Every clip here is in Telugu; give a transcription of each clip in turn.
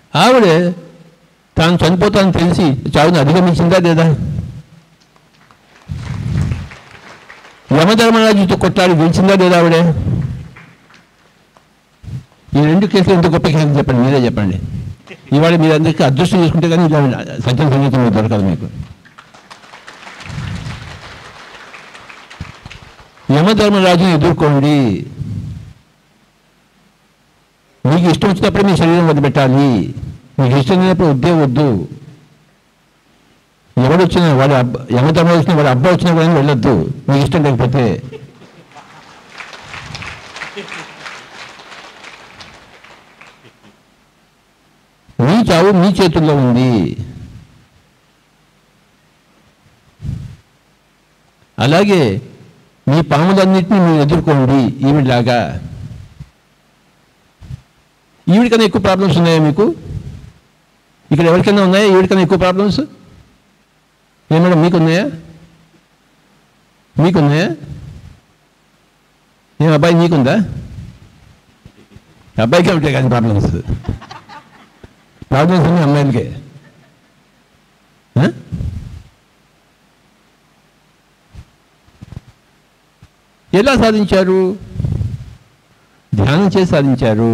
ఆవిడ తాను చనిపోతానని తెలిసి చావుని అధిగమించిందా లేదా యమధర్మరాజుతో కొట్లాడి గెలిచిందా లేదా ఆవిడ ఈ రెండు కేసులు ఎంత గొప్ప కేసులు చెప్పండి మీరే చెప్పండి ఇవాళ మీరందరికీ అదృష్టం చేసుకుంటే కానీ ఇలా సత్యం సంగీతం మీకు దొరకదు మీకు యమధర్మరాజుని ఎదుర్కోండి మీకు ఇష్టం వచ్చినప్పుడు మీ శరీరం వదిలిపెట్టాలి మీకు ఇష్టం లేనప్పుడు వద్దే వద్దు ఎవడు వచ్చినా వాడు అబ్బ యమధర్మ వచ్చినా వాడు అబ్బా వచ్చినా కూడా వెళ్ళొద్దు మీకు ఇష్టం లేకపోతే మీ చావు మీ చేతుల్లో ఉంది అలాగే మీ పాములన్నింటినీ మీరు ఎదుర్కోండి ఈవిడలాగా ఈవిడికన్నా ఎక్కువ ప్రాబ్లమ్స్ ఉన్నాయా మీకు ఇక్కడ ఎవరికైనా ఉన్నాయా ఈవిడికన్నా ఎక్కువ ప్రాబ్లమ్స్ ఏ మేడం మీకున్నాయా మీకున్నాయా ఏం అబ్బాయి నీకుందా అబ్బాయికే ఉంటాయి కానీ ప్రాబ్లమ్స్ ప్రాబ్లమ్స్ ఉన్నాయి అమ్మాయిలకే ఆ? ఎలా సాధించారు ధ్యానం చేసి సాధించారు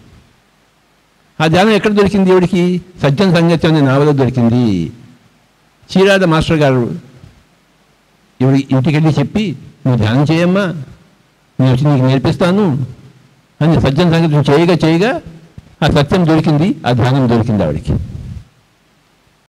ఆ ధ్యానం ఎక్కడ దొరికింది ఎవడికి సజ్జన సంగతి అనే నావలో దొరికింది చీరాద మాస్టర్ గారు ఇవి ఇంటికి వెళ్ళి చెప్పి నువ్వు ధ్యానం చేయమ్మా నేను వచ్చి నీకు నేర్పిస్తాను అని సజ్జన సంగతి చేయగా చేయగా ఆ సత్యం దొరికింది ఆ ధ్యానం దొరికింది ఆవిడికి